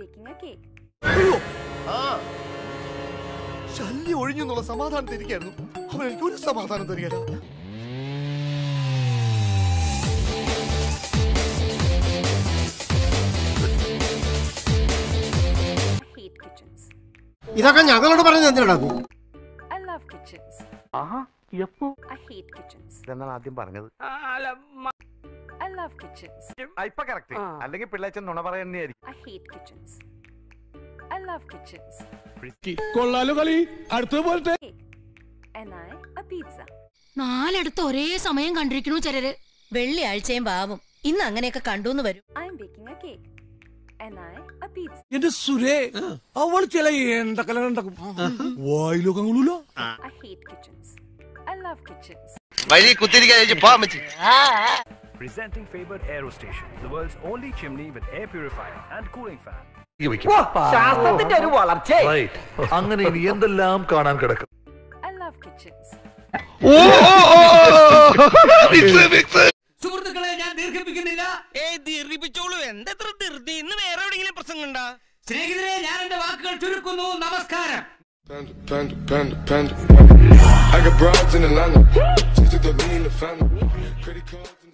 baking a cake. അയ്യോ ആ ശല്യം ഒഴിഞ്ഞു എന്നുള്ള സമാധാനം തിരിക്കായിരുന്നു അവൻ എനിക്ക് ഒരു സമാധാനം തരികയില്ല I hate kitchens. ഇതൊക്കെ ഞങ്ങളോട് പറഞ്ഞത് എന്തിനാ I love kitchens. I hate kitchens. എന്നാണ് ആദ്യം പറഞ്ഞത് I love kitchens. ഇപ്പൊ കറക്റ്റ് അല്ലെങ്കിൽ പിള്ളേച്ചൻ നുണ പറയുന്നതായിരിക്കും I hate kitchens. I love kitchens. കൊള്ളാലോ കളി അടുത്തത് പോലത്തെ Cake. And I, a pizza. നാലിടത്ത് ഒരേ സമയം കണ്ടിരിക്കണു ചിലര് വെള്ളിയാഴ്ചയും പാവം ഇന്ന് അങ്ങനെയൊക്കെ കണ്ടുന്ന് വരും I'm baking a cake. And I, a pizza. എന്റെ സുരേ അവൾ ചില എന്തൊക്കെ ഉണ്ടാക്കും വായിലൊക്കെ കൊള്ളൂലോ I hate kitchens. I love kitchens. വഴി കുത്തിരിക്കാൻ പോകാൻ പറ്റി Presenting Faber Aero Station, the world's only chimney with air purifier and cooling fan. ശാസ്ത്രത്തിന്റെ ഒരു വളർച്ച അങ്ങനെ ഇനി എന്തെല്ലാം കാണാൻ കിടക്കും I love kitchens. സുഹൃത്തുക്കളെ ഞാൻ ദീർഘിപ്പിക്കുന്നില്ല ദീർഘിപ്പിച്ചോളൂ എന്തെത്ര ധൃതി ഇന്ന് വേറെ എവിടെയെങ്കിലും പ്രസംഗം ഉണ്ടാ സ്നേഹിതരെ ഞാൻ എന്റെ വാക്കുകൾ ചുരുക്കുന്നു നമസ്കാരം Panda, panda, panda, panda. I got broads in Atlanta. Just took the lean, the family. Credit cards.